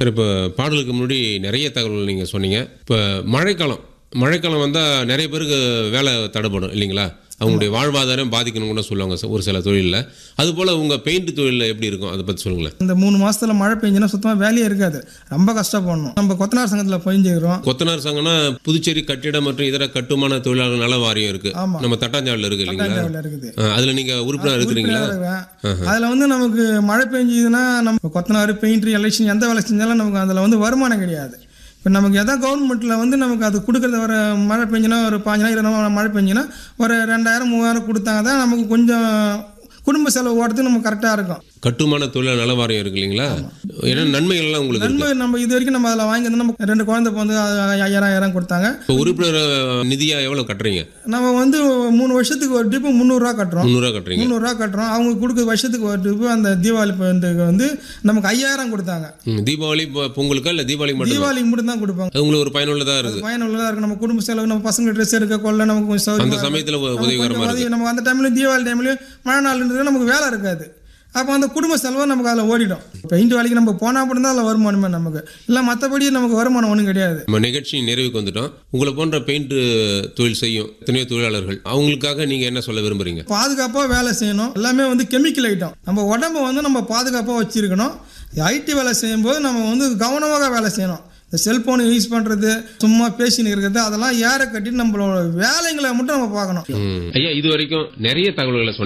சரி இப்போ பாடலுக்கு முன்னாடி நிறைய தகவல்கள் நீங்கள் சொன்னீங்க இப்போ மழைக்காலம் மழைக்காலம் வந்தால் நிறைய பேருக்கு வேலை தடைப்படும் இல்லைங்களா அவங்களுடைய வாழ்வாதாரம் பாதிக்கணும் கூட சொல்லுவாங்க ச- ஒரு சில தொழிலில் அதுபோல் உங்கள் பெயிண்ட் தொழிலில் எப்படி இருக்கும் அதை பற்றி சொல்லுங்களேன் இந்த மூணு மாசத்துல மழை பெஞ்சுன்னா சுத்தமாக வேலையே இருக்காது ரொம்ப கஷ்டப்படணும் நம்ம கொத்தனார் சங்கத்தில் பெஞ்சுக்கிறோம் கொத்தனார் சங்கம்னா புதுச்சேரி கட்டிட மற்றும் இதர கட்டுமான தொழிலாளர் நல வாரியம் இருக்கு ஆமா. நம்ம தட்டாஞ்சாவில் இருக்கு இல்லைங்களா தஞ்சாவூர்ல இருக்குது ஆ, அதுல நீங்க உறுப்பினர் இருக்கிறீங்களா இருக்கிறேன். அதுல வந்து நமக்கு மழை பெஞ்சதுன்னா நம்ம கொத்தனார் பெயிண்டர் எலெக்ஷன் எந்த வேலை செஞ்சாலும் நமக்கு அதுல வந்து வருமானம் கிடையாது இப்போ நமக்கு எதா கவர்மெண்ட்டில் வந்து நமக்கு அது கொடுக்குறது ஒரு மழை பெஞ்சுனா ஒரு பாஞ்சினா இருபது மழை பெஞ்சுனா ஒரு ரெண்டாயிரம் மூவாயிரம் கொடுத்தாங்க தான் நமக்கு கொஞ்சம் குடும்ப செலவு ஓட்டுறதுக்கு நமக்கு கரெக்டாக இருக்கும் கட்டுமான தொழிலாளர் நல வாரியம் இருக்கு இல்லைங்களா என்ன நன்மைகள் எல்லாம் உங்களுக்கு இருக்கு நன்மை நம்ம இது வரைக்கும் நம்ம அதில் வாங்கி வந்து நம்ம ரெண்டு குழந்தை வந்து ஐயாயிரம் ஐயாயிரம் கொடுத்தாங்க இப்போ உறுப்பினர் நிதியா எவ்வளவு கட்டுறீங்க நம்ம வந்து மூணு வருஷத்துக்கு ஒரு ட்ரிப்பு முந்நூறுரூவா கட்டுறோம் முந்நூறுவா கட்டுறீங்க முந்நூறுரூவா கட்டுறோம் அவங்க கொடுக்குற வருஷத்துக்கு ஒரு ட்ரிப்பு அந்த தீபாவளி பண்டிகைக்கு வந்து நமக்கு ஐயாயிரம் கொடுத்தாங்க ம், தீபாவளி பொ- பொங்கலுக்கா இல்ல தீபாவளி மட்டும் தீபாவளிக்கு மட்டும் தான் கொடுப்பாங்க அது உங்களுக்கு ஒரு பயனுள்ளதா இருக்கு பயனுள்ளதாக இருக்கு நம்ம குடும்ப செலவு நம்ம பசங்க ட்ரெஸ் எடுக்க கொள்ள நமக்கு கொஞ்சம் சௌகரியமா அந்த இருக்கும். சமயத்துல உ- நமக்கு உதவிகரமா கொஞ்சம் இருக்கு உதவி- நமக்கு அந்த டைம்ல தீபாவளி டைம்லயும் மழை நாள்ன்றது நமக்கு வேலை இருக்காது அப்போ அந்த குடும்ப செலவு நமக்கு அதில் ஓடிடும் பெயிண்ட் வேலைக்கு நம்ம போனால் மட்டும் தான் அதில் வருமானமே நமக்கு இல்லை மற்றபடி நமக்கு வருமானம் ஒன்றும் கிடையாது நம்ம நிகழ்ச்சி நிறைவுக்கு வந்துட்டோம் உங்களை போன்ற பெயிண்ட் தொழில் செய்யும் எத்தனையோ தொழிலாளர்கள் அவங்களுக்காக நீங்க என்ன சொல்ல விரும்புறீங்க பாதுகாப்பாக வேலை செய்யணும் எல்லாமே வந்து கெமிக்கல் ஐட்டம் நம்ம உடம்ப வந்து நம்ம பாதுகாப்பாக வச்சிருக்கணும் ஐடி வேலை செய்யும்போது நம்ம வந்து கவனமாக வேலை செய்யணும் இந்த செல்போன் யூஸ் பண்ணுறது சும்மா பேசின்னு இருக்கிறது அதெல்லாம் ஏற கட்டிட்டு நம்மளோட வேலைங்களை மட்டும் நம்ம பார்க்கணும் ம். ஐயா இது வரைக்கும் நிறைய தகவல்களை சொன்னீங்க.